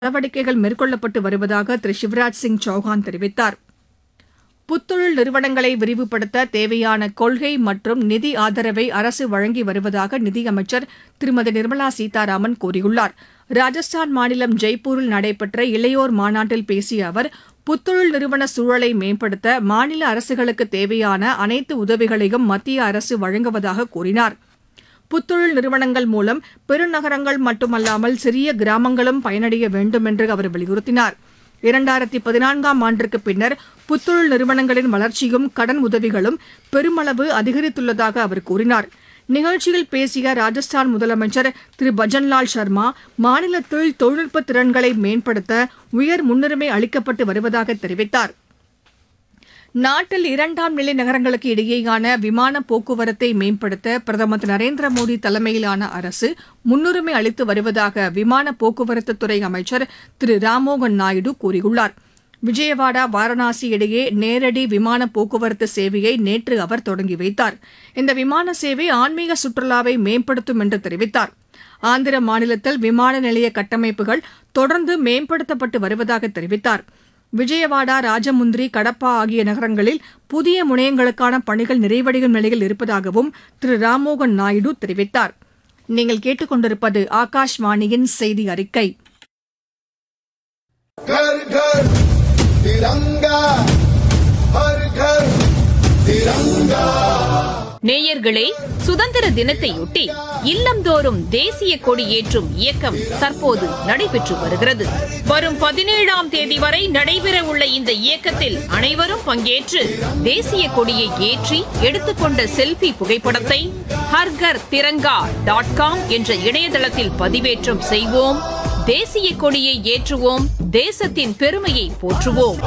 நடவடிக்கைகள் மேற்கொள்ளப்பட்டு வருவதாக திரு சிவராஜ் சிங் சௌஹான் தெரிவித்தார் புத்தொழில் நிறுவனங்களை விரிவுபடுத்த தேவையான கொள்கை மற்றும் நிதி ஆதரவை அரசு வழங்கி வருவதாக நிதியமைச்சர் திருமதி நிர்மலா சீதாராமன் கூறியுள்ளார் ராஜஸ்தான் மாநிலம் ஜெய்ப்பூரில் நடைபெற்ற இளையோர் மாநாட்டில் பேசிய அவர் புத்தொழில் நிறுவன சூழலை மேம்படுத்த மாநில அரசுகளுக்கு தேவையான அனைத்து உதவிகளையும் மத்திய அரசு வழங்குவதாக கூறினார் புத்தொழில் நிறுவனங்கள் மூலம் பெருநகரங்கள் மட்டுமல்லாமல் சிறிய கிராமங்களும் பயனடைய வேண்டும் என்று அவர் வலியுறுத்தினார் இரண்டாயிரத்தி பதினான்காம் ஆண்டிற்கு பின்னர் புத்தொழில் நிறுவனங்களின் வளர்ச்சியும் கடன் உதவிகளும் பெருமளவு அதிகரித்துள்ளதாக அவர் கூறினார் நிகழ்ச்சியில் பேசிய ராஜஸ்தான் முதலமைச்சர் திரு பஜன்லால் சர்மா மாநிலத்தில் தொழில்நுட்ப திறன்களை மேம்படுத்த உயர் முன்னுரிமை அளிக்கப்பட்டு வருவதாக தெரிவித்தார் நாட்டில் இரண்டாம் நிலை நகரங்களுக்கு இடையேயான விமான போக்குவரத்தை மேம்படுத்த பிரதமர் திரு நரேந்திர மோடி தலைமையிலான அரசு முன்னுரிமை அளித்து வருவதாக விமான போக்குவரத்து துறை அமைச்சர் திரு ராம்மோகன் நாயுடு கூறியுள்ளார் விஜயவாடா வாரணாசி இடையே நேரடி விமான போக்குவரத்து சேவையை நேற்று அவர் தொடங்கி வைத்தார் இந்த விமான சேவை ஆன்மீக சுற்றுலாவை மேம்படுத்தும் என்று தெரிவித்தார் ஆந்திர மாநிலத்தில் விமான நிலைய கட்டமைப்புகள் தொடர்ந்து மேம்படுத்தப்பட்டு வருவதாக தெரிவித்தார் விஜயவாடா ராஜமுந்திரி கடப்பா ஆகிய நகரங்களில் புதிய முனையங்களுக்கான பணிகள் நிறைவடையும் நிலையில் இருப்பதாகவும் திரு ராம்மோகன் நாயுடு தெரிவித்தார் நீங்கள் கேட்டுக்கொண்டிருப்பது ஆகாஷ்வாணியின் செய்தி அறிக்கை घर घर तिरंगा हर घर तिरंगा நேயர்களே சுதந்திர தினத்தையொட்டி இல்லந்தோறும் தேசிய கொடி ஏற்றும் இயக்கம் தற்போது நடைபெற்று வருகிறது வரும் பதினேழாம் தேதி வரை நடைபெற உள்ள இந்த இயக்கத்தில் அனைவரும் பங்கேற்று தேசிய கொடியை ஏற்றி எடுத்துக்கொண்ட செல்ஃபி புகைப்படத்தை ஹர்கர் திரங்கா டாட் காம் என்ற இணையதளத்தில் பதிவேற்றம் செய்வோம் தேசிய கொடியை ஏற்றுவோம் தேசத்தின் பெருமையை போற்றுவோம்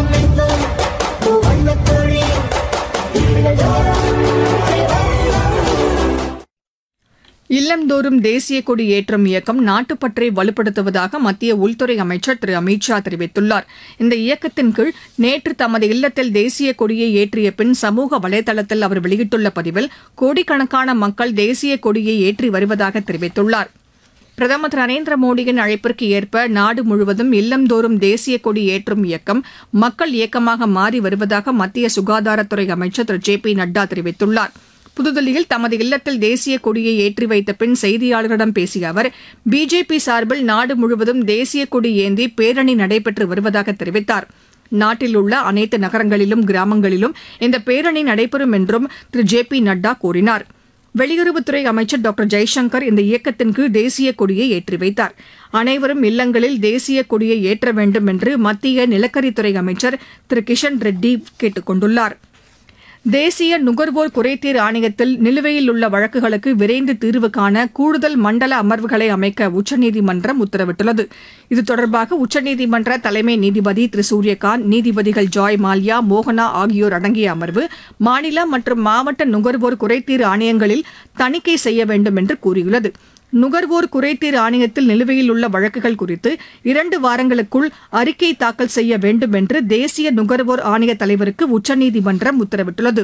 இல்லந்தோறும் தேசிய கொடி ஏற்றும் இயக்கம் நாட்டுப்பற்றை வலுப்படுத்துவதாக மத்திய உள்துறை அமைச்சர் திரு அமித் ஷா தெரிவித்துள்ளார் இந்த இயக்கத்தின் கீழ் நேற்று தமது இல்லத்தில் தேசிய கொடியை ஏற்றிய பின் சமூக வலைதளத்தில் அவர் வெளியிட்டுள்ள பதிவில் கோடிக்கணக்கான மக்கள் தேசிய கொடியை ஏற்றி வருவதாக தெரிவித்துள்ளார் பிரதமர் திரு நரேந்திர மோடியின் அழைப்பிற்கு ஏற்ப நாடு முழுவதும் இல்லந்தோறும் தேசிய கொடி ஏற்றும் இயக்கம் மக்கள் இயக்கமாக மாறி வருவதாக மத்திய சுகாதாரத்துறை அமைச்சர் திரு ஜே பி நட்டா தெரிவித்துள்ளார் புதுதில்லியில் தமது இல்லத்தில் தேசிய கொடியை ஏற்றி வைத்த பின் செய்தியாளர்களிடம் பேசிய அவர் பிஜேபி சார்பில் நாடு முழுவதும் தேசிய கொடி ஏந்தி பேரணி நடைபெற்று வருவதாக தெரிவித்தார் நாட்டில் உள்ள அனைத்து நகரங்களிலும் கிராமங்களிலும் இந்த பேரணி நடைபெறும் என்றும் திரு ஜே பி நட்டா கூறினார் வெளியுறவுத்துறை அமைச்சர் டாக்டர் ஜெய்சங்கர் இந்த இயக்கத்தின் கீழ் தேசிய கொடியை ஏற்றி வைத்தார் அனைவரும் இல்லங்களில் தேசிய கொடியை ஏற்ற வேண்டும் என்று மத்திய நிலக்கரித்துறை அமைச்சர் திரு கிஷன் ரெட்டி கேட்டுக் கொண்டுள்ளார் தேசிய நுகர்வோர் குறைதீர் ஆணையத்தில் நிலுவையில் உள்ள வழக்குகளுக்கு விரைந்து தீர்வு காண கூடுதல் மண்டல அமர்வுகளை அமைக்க உச்சநீதிமன்றம் உத்தரவிட்டுள்ளது இது தொடர்பாக உச்சநீதிமன்ற தலைமை நீதிபதி திரு சூரியகாந்த் நீதிபதிகள் ஜாய் மால்யா மோகனா ஆகியோர் அடங்கிய அமர்வு மாநில மற்றும் மாவட்ட நுகர்வோர் குறைதீர் ஆணையங்களில் தணிக்கை செய்ய வேண்டும் என்று கூறியுள்ளது நுகர்வோர் குறைதீர் ஆணையத்தில் நிலுவையில் உள்ள வழக்குகள் குறித்து இரண்டு வாரங்களுக்குள் அறிக்கை தாக்கல் செய்ய வேண்டும் என்று தேசிய நுகர்வோர் ஆணைய தலைவருக்கு உச்சநீதிமன்றம் உத்தரவிட்டுள்ளது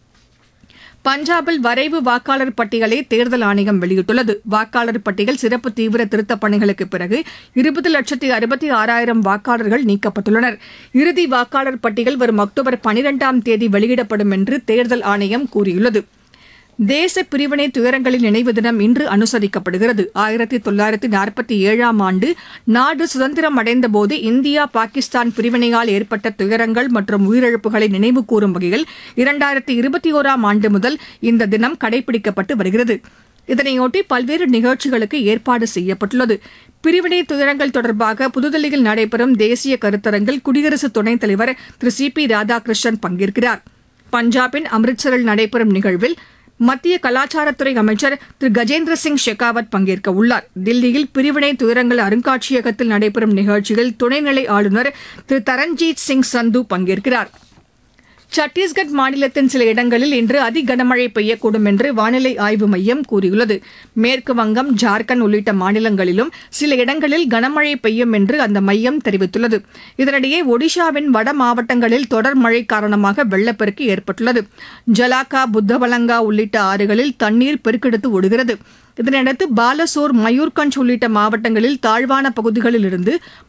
பஞ்சாபில் வரைவு வாக்காளர் பட்டியலை தேர்தல் ஆணையம் வெளியிட்டுள்ளது வாக்காளர் பட்டியல் சிறப்பு தீவிர திருத்தப் பணிகளுக்கு பிறகு இருபது லட்சத்தி அறுபத்தி ஆறாயிரம் வாக்காளர்கள் நீக்கப்பட்டுள்ளனர் இறுதி வாக்காளர் பட்டியல் வரும் அக்டோபர் பனிரெண்டாம் தேதி வெளியிடப்படும் என்று தேர்தல் ஆணையம் கூறியுள்ளது தேச பிரிவினை துயரங்களின் நினைவு தினம் இன்று அனுசரிக்கப்படுகிறது ஆயிரத்தி தொள்ளாயிரத்தி நாற்பத்தி ஏழாம் ஆண்டு நாடு சுதந்திரம் அடைந்தபோது இந்தியா பாகிஸ்தான் பிரிவினையால் ஏற்பட்ட துயரங்கள் மற்றும் உயிரிழப்புகளை நினைவு கூறும் வகையில் இரண்டாயிரத்தி இருபத்தி ஓராம் ஆண்டு முதல் இந்த தினம் கடைபிடிக்கப்பட்டு வருகிறது இதனையொட்டி பல்வேறு நிகழ்ச்சிகளுக்கு ஏற்பாடு செய்யப்பட்டுள்ளது பிரிவினை துயரங்கள் தொடர்பாக புதுதில்லியில் நடைபெறும் தேசிய கருத்தரங்கில் குடியரசு துணைத் தலைவர் திரு சி பி ராதாகிருஷ்ணன் பங்கேற்கிறார் பஞ்சாபின் அம்ரிட்சரில் நடைபெறும் நிகழ்வில் மத்திய கலாச்சாரத்துறை அமைச்சர் திரு கஜேந்திர சிங் ஷெகாவத் பங்கேற்க உள்ளார் தில்லியில் பிரிவினை துயரங்கள் அருங்காட்சியகத்தில் நடைபெறும் நிகழ்ச்சியில் துணைநிலை ஆளுநர் திரு தரண்ஜீத் சிங் சந்து பங்கேற்கிறார் சத்தீஸ்கட் மாநிலத்தின் சில இடங்களில் இன்று அதி கனமழை பெய்யக்கூடும் என்று வானிலை ஆய்வு மையம் கூறியுள்ளது மேற்கு வங்கம் ஜார்க்கண்ட் உள்ளிட்ட மாநிலங்களிலும் சில இடங்களில் கனமழை பெய்யும் என்று அந்த மையம் தெரிவித்துள்ளது இதனிடையே ஒடிஷாவின் வட மாவட்டங்களில் தொடர் மழை காரணமாக வெள்ளப்பெருக்கு ஏற்பட்டுள்ளது ஜலாக்கா புத்தவலங்கா உள்ளிட்ட ஆறுகளில் தண்ணீர் பெருக்கெடுத்து ஓடுகிறது இதனையடுத்து பாலசோர் மயூர்கஞ்ச் உள்ளிட்ட மாவட்டங்களில் தாழ்வான பகுதிகளில் இருந்து